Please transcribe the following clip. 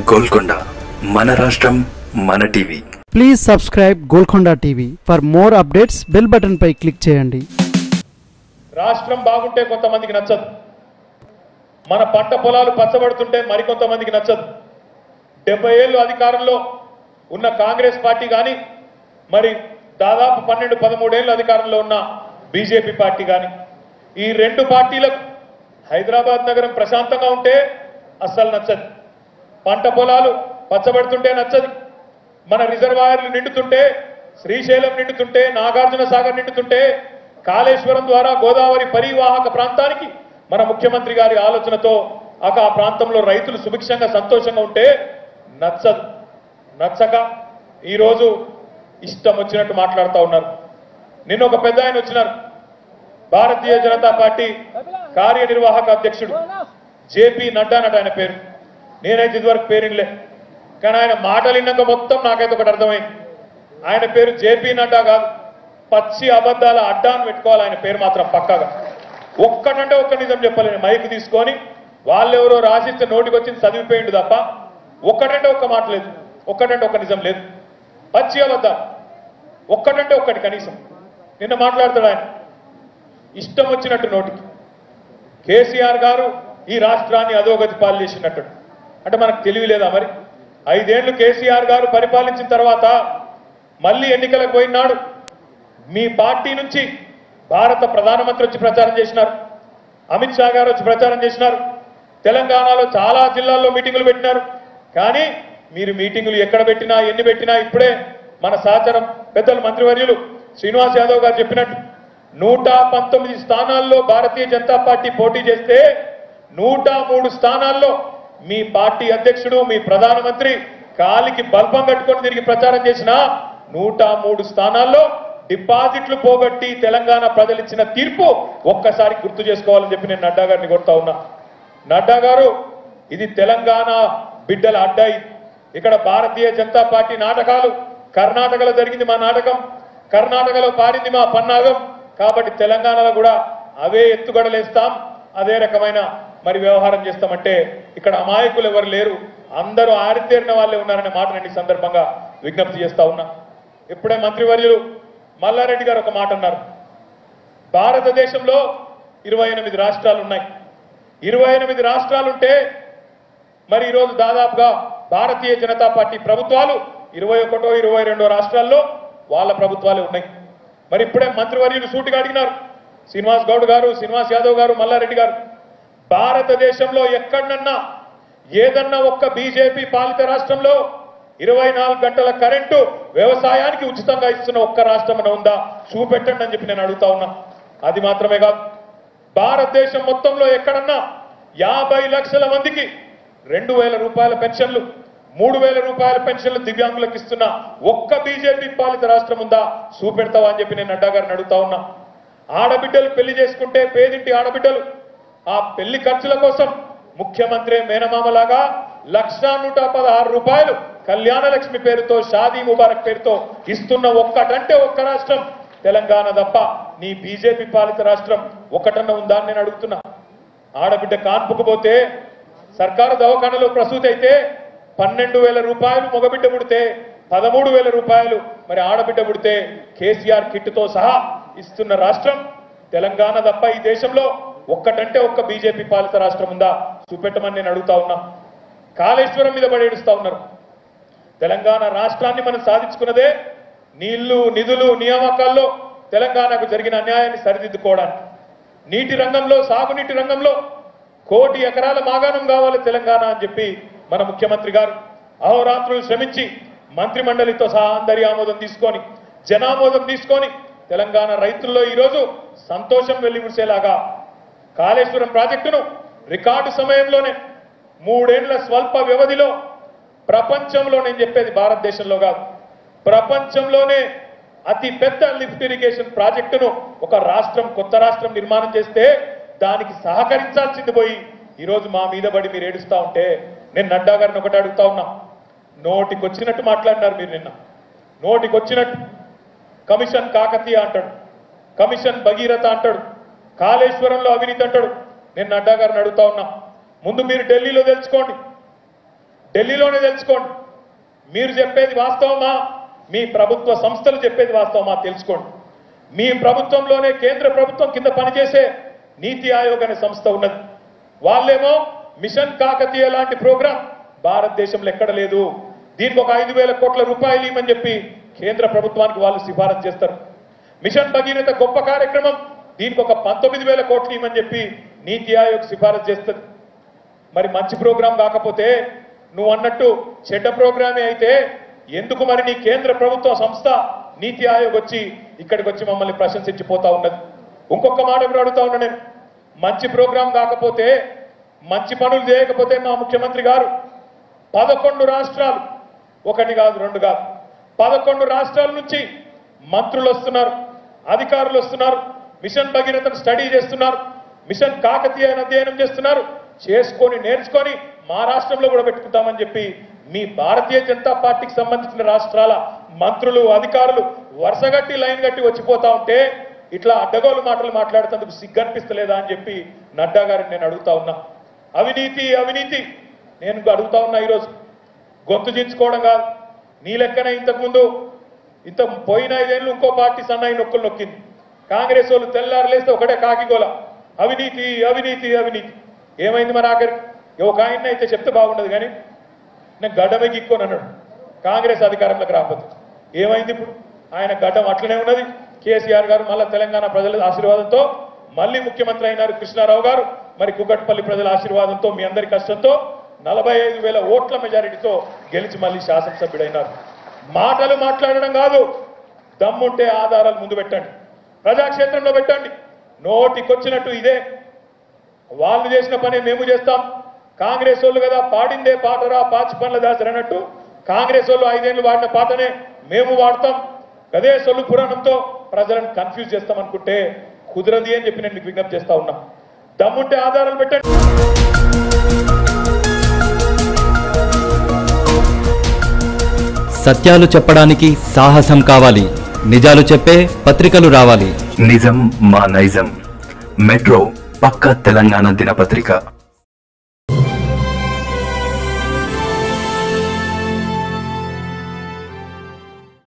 గోల్కొండ మన రాష్ట్రం మన TV please subscribe Golconda TV for more updates bell button పై క్లిక్ చేయండి రాష్ట్రం బాగుంటే కొంతమందికి నచ్చదు మన పంట పొలాలు పచ్చబడుతుంటే మరికొంతమందికి నచ్చదు డెబ్బై ఏళ్ళు అధికారంలో ఉన్న కాంగ్రెస్ పార్టీ కానీ మరి దాదాపు పన్నెండు పదమూడేళ్ళు అధికారంలో ఉన్న బీజేపీ పార్టీ కానీ ఈ రెండు పార్టీలకు హైదరాబాద్ నగరం ప్రశాంతంగా ఉంటే అస్సలు నచ్చదు పంట పొలాలు పచ్చబడుతుంటే నచ్చదు మన రిజర్వాయర్లు నిండుతుంటే శ్రీశైలం నిండుతుంటే నాగార్జున సాగర్ నిండుతుంటే కాళేశ్వరం ద్వారా గోదావరి పరివాహక ప్రాంతానికి మన ముఖ్యమంత్రి గారి ఆలోచనతో ఆక ఆ ప్రాంతంలో రైతులు సుభిక్షంగా సంతోషంగా ఉంటే నచ్చదు నచ్చక ఈరోజు ఇష్టం వచ్చినట్టు మాట్లాడుతూ ఉన్నారు నిన్న ఒక పెద్ద ఆయన వచ్చినారు భారతీయ జనతా పార్టీ కార్యనిర్వాహక అధ్యక్షుడు జేపీ నడ్డా అన్నట్టు ఆయన పేరు నేనైతే ఇదివరకు పేరులే కానీ ఆయన మాటలు విన్నాక మొత్తం నాకైతే ఒకటి అర్థమైంది ఆయన పేరు జేపీ నడ్డా కాదు పచ్చి అబద్ధాల అడ్డా అని పెట్టుకోవాలి ఆయన పేరు మాత్రం పక్కాగా ఒక్కటంటే ఒక్క నిజం చెప్పలేను మైక్ తీసుకొని వాళ్ళెవరో రాసిస్తే నోటికి వచ్చింది చదివిపోయిండు తప్ప ఒక్కటంటే ఒక్క మాట లేదు ఒక్కటంటే ఒక్క నిజం లేదు పచ్చి అబద్ధాలు ఒక్కటంటే ఒక్కటి కనీసం నిన్న మాట్లాడతాడు ఆయన ఇష్టం వచ్చినట్టు నోటికి కేసీఆర్ గారు ఈ రాష్ట్రాన్ని అధోగతి పాలు చేసినట్టు అంటే మనకు తెలివి లేదా మరి ఐదేళ్లు కేసీఆర్ గారు పరిపాలించిన తర్వాత మళ్ళీ ఎన్నికలకు పోయినాడు మీ పార్టీ నుంచి భారత ప్రధానమంత్రి వచ్చి ప్రచారం చేసినారు అమిత్ షా గారు వచ్చి ప్రచారం చేసినారు తెలంగాణలో చాలా జిల్లాల్లో మీటింగులు పెట్టినారు కానీ మీరు మీటింగులు ఎక్కడ పెట్టినా ఎన్ని పెట్టినా ఇప్పుడే మన సహచరం పెద్దలు మంత్రివర్యులు శ్రీనివాస్ యాదవ్ గారు చెప్పినట్టు నూట పంతొమ్మిది స్థానాల్లో భారతీయ జనతా పార్టీ పోటీ చేస్తే నూట మూడు స్థానాల్లో మీ పార్టీ అధ్యక్షుడు మీ ప్రధానమంత్రి కాలికి బల్బం కట్టుకొని తిరిగి ప్రచారం చేసిన నూట మూడు స్థానాల్లో డిపాజిట్లు పోగొట్టి తెలంగాణ ప్రజలు ఇచ్చిన తీర్పు ఒక్కసారి గుర్తు చేసుకోవాలని చెప్పి నేను నడ్డా గారిని కొడతా ఉన్నా నడ్డా గారు ఇది తెలంగాణ బిడ్డల అడ్డా ఇది. ఇక్కడ భారతీయ జనతా పార్టీ నాటకాలు కర్ణాటకలో జరిగింది మా నాటకం కర్ణాటకలో పాడింది మా పన్నాగం కాబట్టి తెలంగాణలో కూడా అవే ఎత్తుగడలేస్తాం అదే రకమైన మరి వ్యవహారం చేస్తామంటే ఇక్కడ అమాయకులు ఎవరు లేరు అందరూ ఆరితేరిన వాళ్ళే ఉన్నారనే మాట నేను ఈ సందర్భంగా విజ్ఞప్తి చేస్తా ఉన్నా ఇప్పుడే మంత్రివర్యులు మల్లారెడ్డి గారు ఒక మాట అన్నారు భారతదేశంలో ఇరవై ఎనిమిది రాష్ట్రాలు ఉన్నాయి ఇరవై ఎనిమిది రాష్ట్రాలుంటే మరి ఈరోజు దాదాపుగా భారతీయ జనతా పార్టీ ప్రభుత్వాలు ఇరవై ఒకటో ఇరవై రెండో రాష్ట్రాల్లో వాళ్ళ ప్రభుత్వాలే ఉన్నాయి మరి ఇప్పుడే మంత్రివర్యులు సూటిగా అడిగినారు శ్రీనివాస్ గౌడ్ గారు శ్రీనివాస్ యాదవ్ గారు మల్లారెడ్డి గారు భారతదేశంలో ఎక్కడన్నా ఏదన్నా ఒక్క బీజేపీ పాలిత రాష్ట్రంలో ఇరవై నాలుగు గంటల కరెంటు వ్యవసాయానికి ఉచితంగా ఇస్తున్న ఒక్క రాష్ట్రం ఉందా చూపెట్టండి అని చెప్పి నేను అడుగుతా ఉన్నా అది మాత్రమే కాదు భారతదేశం మొత్తంలో ఎక్కడన్నా యాభై లక్షల మందికి రెండు వేల రూపాయల పెన్షన్లు మూడు వేల రూపాయల పెన్షన్లు దివ్యాంగులకు ఇస్తున్న ఒక్క బీజేపీ పాలిత రాష్ట్రం ఉందా చూపెడతావా అని చెప్పి నేను నడ్డా గారిని అడుగుతా ఉన్నా ఆడబిడ్డలు పెళ్లి చేసుకుంటే పేదింటి ఆడబిడ్డలు ఆ పెళ్లి ఖర్చుల కోసం ముఖ్యమంత్రి మేనమామలాగా లక్ష నూట పదహారు రూపాయలు కళ్యాణ లక్ష్మి పేరుతో షాదీ ముబారక్ పేరుతో ఇస్తున్న ఒక్కటంటే ఒక్క రాష్ట్రం తెలంగాణ తప్ప నీ బీజేపీ పాలిత రాష్ట్రం ఒకటన్న ఉందా అని నేను అడుగుతున్నా ఆడబిడ్డ కాన్పుకు పోతే సర్కారు దవాఖానలో ప్రసూతి అయితే పన్నెండు వేల రూపాయలు మగబిడ్డ పుడితే పదమూడు వేల రూపాయలు మరి ఆడబిడ్డ పుడితే కేసీఆర్ కిట్తో సహా ఇస్తున్న రాష్ట్రం తెలంగాణ తప్ప ఈ దేశంలో ఒక్కటంటే ఒక్క బీజేపీ పాలిత రాష్ట్రం ఉందా చూపెట్టమని నేను అడుగుతా ఉన్నా కాళేశ్వరం మీద పడి ఏడుస్తా ఉన్నారు తెలంగాణ రాష్ట్రాన్ని మనం సాధించుకున్నదే నీళ్లు నిధులు నియామకాల్లో తెలంగాణకు జరిగిన అన్యాయాన్ని సరిదిద్దుకోవడానికి నీటి రంగంలో సాగునీటి రంగంలో కోటి ఎకరాల మాగాణం కావాలి తెలంగాణ అని చెప్పి మన ముఖ్యమంత్రి గారు అహోరాత్రులు శ్రమించి మంత్రి మండలితో సహా అందరి ఆమోదం తీసుకొని జనామోదం తీసుకొని తెలంగాణ రైతుల్లో ఈరోజు సంతోషం వెల్లివిడిసేలాగా కాళేశ్వరం ప్రాజెక్టును రికార్డు సమయంలోనే మూడేళ్ల స్వల్ప వ్యవధిలో ప్రపంచంలో నేను చెప్పేది భారతదేశంలో కాదు ప్రపంచంలోనే అతి పెద్ద లిఫ్ట్ ఇరిగేషన్ ప్రాజెక్టును ఒక రాష్ట్రం కొత్త రాష్ట్రం నిర్మాణం చేస్తే దానికి సహకరించాల్సింది పోయి ఈరోజు మా మీద పడి మీరు ఏడుస్తా ఉంటే నేను నడ్డా గారిని ఒకటి అడుగుతా ఉన్నా నోటికొచ్చినట్టు మాట్లాడినారు మీరు నిన్న నోటికొచ్చినట్టు కమిషన్ కాకతీయ అంటాడు కమిషన్ భగీరథ అంటాడు కాళేశ్వరంలో అవినీతి అంటాడు నేను నడ్డా గారిని అడుగుతా ఉన్నా ముందు మీరు ఢిల్లీలో తెలుసుకోండి ఢిల్లీలోనే తెలుసుకోండి మీరు చెప్పేది వాస్తవమా మీ ప్రభుత్వ సంస్థలు చెప్పేది వాస్తవమా తెలుసుకోండి మీ ప్రభుత్వంలోనే కేంద్ర ప్రభుత్వం కింద పనిచేసే నీతి ఆయోగ్ అనే సంస్థ ఉన్నది వాళ్ళేమో మిషన్ కాకతీయ లాంటి ప్రోగ్రాం భారతదేశంలో ఎక్కడ లేదు దీనికి ఒక ఐదు వేల కోట్ల రూపాయలు ఇవ్వమని చెప్పి కేంద్ర ప్రభుత్వానికి వాళ్ళు సిఫారసు చేస్తారు మిషన్ భగీరథ గొప్ప కార్యక్రమం దీనికి ఒక పంతొమ్మిది వేల కోట్లు ఇవ్వమని చెప్పి నీతి ఆయోగ్ సిఫారసు చేస్తుంది మరి మంచి ప్రోగ్రాం కాకపోతే నువ్వు అన్నట్టు చెడ్డ ప్రోగ్రామే అయితే ఎందుకు మరి నీ కేంద్ర ప్రభుత్వ సంస్థ నీతి ఆయోగ్ వచ్చి ఇక్కడికి వచ్చి మమ్మల్ని ప్రశంసించిపోతా ఉన్నది ఇంకొక మాట కూడా అడుగుతా ఉన్నా నేను మంచి ప్రోగ్రాం కాకపోతే మంచి పనులు చేయకపోతే మా ముఖ్యమంత్రి గారు పదకొండు రాష్ట్రాలు ఒకటి కాదు రెండు కాదు పదకొండు రాష్ట్రాల నుంచి మంత్రులు వస్తున్నారు అధికారులు వస్తున్నారు మిషన్ భగీరథను స్టడీ చేస్తున్నారు మిషన్ కాకతీయను అధ్యయనం చేస్తున్నారు చేసుకొని నేర్చుకొని మా రాష్ట్రంలో కూడా పెట్టుకుంటామని చెప్పి మీ భారతీయ జనతా పార్టీకి సంబంధించిన రాష్ట్రాల మంత్రులు అధికారులు వరుసగట్టి లైన్ గట్టి వచ్చిపోతా ఉంటే ఇట్లా అడ్డగోలు మాటలు మాట్లాడుతందుకు సిగ్గనిపిస్తలేదా అని చెప్పి నడ్డా గారిని నేను అడుగుతా ఉన్నా అవినీతి అవినీతి నేను అడుగుతా ఉన్నా ఈరోజు గొంతు చించుకోవడం కాదు నీ లెక్కనే ఇంతకుముందు ఇంత పోయిన ఐదేళ్ళు ఇంకో పార్టీ సన్నాయి నొక్కులు నొక్కింది కాంగ్రెస్ వాళ్ళు తెల్లారు లేస్తే ఒకటే కాకిగోల అవినీతి అవినీతి అవినీతి ఏమైంది మరి ఆఖరికి ఒక ఆయన అయితే చెప్తే బాగుండదు కానీ నేను గడ్డమే గిక్కొని అన్నాడు కాంగ్రెస్ అధికారంలోకి రాకపోతే ఏమైంది ఇప్పుడు ఆయన గడ్డం అట్లనే ఉన్నది కేసీఆర్ గారు మళ్ళీ తెలంగాణ ప్రజల ఆశీర్వాదంతో మళ్ళీ ముఖ్యమంత్రి అయినారు కృష్ణారావు గారు మరి కుకట్పల్లి ప్రజల ఆశీర్వాదంతో మీ అందరి కష్టంతో నలభై ఐదు వేల ఓట్ల మెజారిటీతో గెలిచి మళ్ళీ శాసనసభ్యుడైనారు మాటలు మాట్లాడడం కాదు దమ్ముంటే ఆధారాలు ముందు పెట్టండి ప్రజాక్షేత్రంలో పెట్టండి నోటికొచ్చినట్టు ఇదే వాళ్ళు చేసిన పని మేము చేస్తాం కాంగ్రెస్ వాళ్ళు కదా పాడిందే పాటరా పాచి పనుల దాసరి అన్నట్టు కాంగ్రెస్ వాళ్ళు ఐదేళ్లు వాడిన పాటనే మేము వాడతాం అదే సొల్లు పురాణంతో ప్రజలను కన్ఫ్యూజ్ చేస్తాం అనుకుంటే కుదరది అని చెప్పి నేను మీకు విజ్ఞప్తి చేస్తా ఉన్నా దమ్ముంటే ఆధారాలు పెట్టండి సత్యాలు చెప్పడానికి సాహసం కావాలి నిజాలు చెప్పే పత్రికలు రావాలి నిజం మా నైజం మెట్రో పక్క తెలంగాణ దినపత్రిక